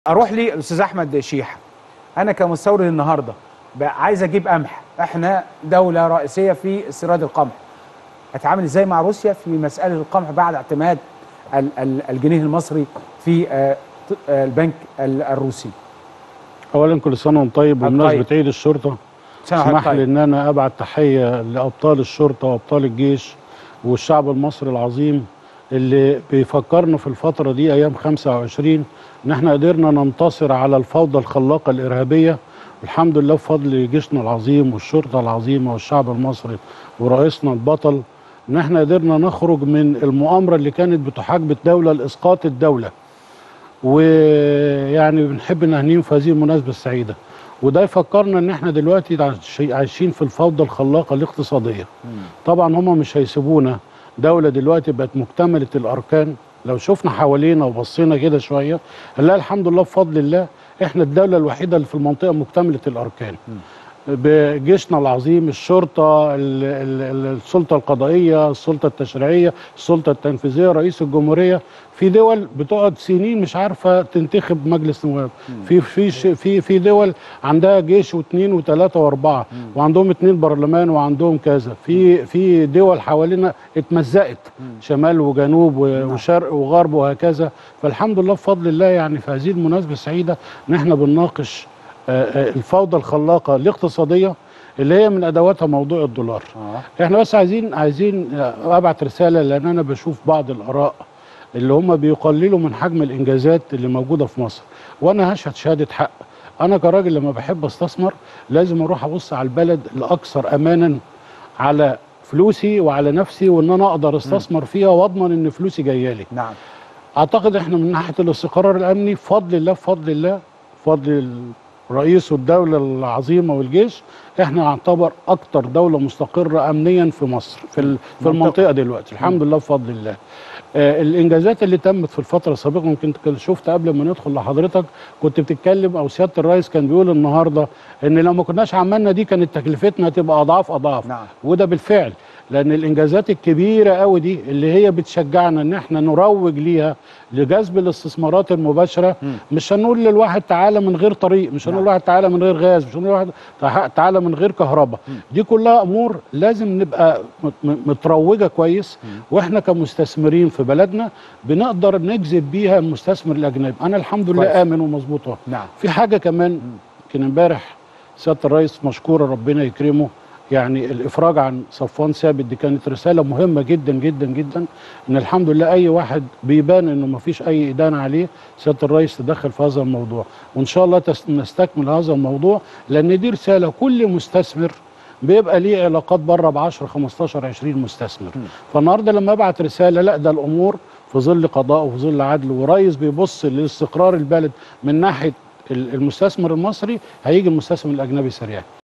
اروح لي الاستاذ احمد شيحه انا كمستورد النهارده بقى عايز اجيب قمح احنا دوله رئيسيه في استيراد القمح اتعامل ازاي مع روسيا في مساله القمح بعد اعتماد ال- ال- الجنيه المصري في آه، ت- آه، البنك ال- الروسي اولا كل سنه وانت طيب طيب. بمناسبه عيد الشرطه سنة وحضرتك اسمح لي طيب. ان انا ابعت تحيه لابطال الشرطه وابطال الجيش والشعب المصري العظيم اللي بيفكرنا في الفتره دي ايام 25 ان احنا قدرنا ننتصر على الفوضى الخلاقه الارهابيه الحمد لله بفضل جيشنا العظيم والشرطه العظيمه والشعب المصري ورئيسنا البطل ان احنا قدرنا نخرج من المؤامره اللي كانت بتحاج الدوله لاسقاط الدوله ويعني بنحب نهنيهم في هذه المناسبه السعيده وده يفكرنا ان احنا دلوقتي عايش- عايشين في الفوضى الخلاقه الاقتصاديه طبعا هم مش هيسيبونا دوله دلوقتي بقت مكتمله الاركان لو شفنا حوالينا وبصينا كده شويه هنلاقي الحمد لله بفضل الله احنا الدوله الوحيده اللي في المنطقه مكتمله الاركان بجيشنا العظيم الشرطه ال- ال- ال- السلطه القضائيه السلطه التشريعيه السلطه التنفيذيه رئيس الجمهوريه في دول بتقعد سنين مش عارفه تنتخب مجلس نواب في في ش- في في دول عندها جيش واثنين وثلاثه واربعه وعندهم اثنين برلمان وعندهم كذا في في دول حوالينا اتمزقت شمال وجنوب و- وشرق وغرب وهكذا فالحمد لله بفضل الله يعني في هذه المناسبه السعيده ان احنا بنناقش آه، آه، الفوضى الخلاقه الاقتصاديه اللي هي من ادواتها موضوع الدولار آه. احنا بس عايزين عايزين آه، ابعت رساله لان انا بشوف بعض الاراء اللي هم بيقللوا من حجم الانجازات اللي موجوده في مصر وانا هشهد شهاده حق انا كراجل لما بحب استثمر لازم اروح ابص على البلد الاكثر امانا على فلوسي وعلى نفسي وان انا اقدر استثمر فيها واضمن ان فلوسي جايه لي نعم اعتقد احنا من ناحيه الاستقرار الامني بفضل الله بفضل الله بفضل الرئيس والدوله العظيمه والجيش احنا نعتبر اكتر دوله مستقره امنيا في مصر في ال- في منطقة. المنطقه دلوقتي الحمد لله بفضل الله آه الانجازات اللي تمت في الفتره السابقه ممكن كنت شفت قبل ما ندخل لحضرتك كنت بتتكلم او سياده الرئيس كان بيقول النهارده ان لو ما كناش عملنا دي كانت تكلفتنا هتبقى اضعاف اضعاف نعم. وده بالفعل لان الانجازات الكبيره قوي دي اللي هي بتشجعنا ان احنا نروج ليها لجذب الاستثمارات المباشره مش هنقول للواحد تعالى من غير طريق مش هنقول لواحد تعالى من غير غاز مش هنقول لواحد تع- تعالى من غير كهرباء دي كلها امور لازم نبقى مت- م- متروجه كويس واحنا كمستثمرين في بلدنا بنقدر نجذب بيها المستثمر الاجنبي انا الحمد لله كويس. امن ومظبوط اهو نعم في حاجه كمان يمكن امبارح سياده الرئيس مشكوره ربنا يكرمه يعني الافراج عن صفوان ثابت دي كانت رساله مهمه جدا جدا جدا ان الحمد لله اي واحد بيبان انه ما فيش اي ادانه عليه سياده الرئيس تدخل في هذا الموضوع وان شاء الله تس- نستكمل هذا الموضوع لان دي رساله كل مستثمر بيبقى ليه علاقات بره ب 10 15 20 مستثمر فالنهارده لما ابعت رساله لا ده الامور في ظل قضاء وفي ظل عدل ورئيس بيبص لاستقرار البلد من ناحيه ال- المستثمر المصري هيجي المستثمر الاجنبي سريعا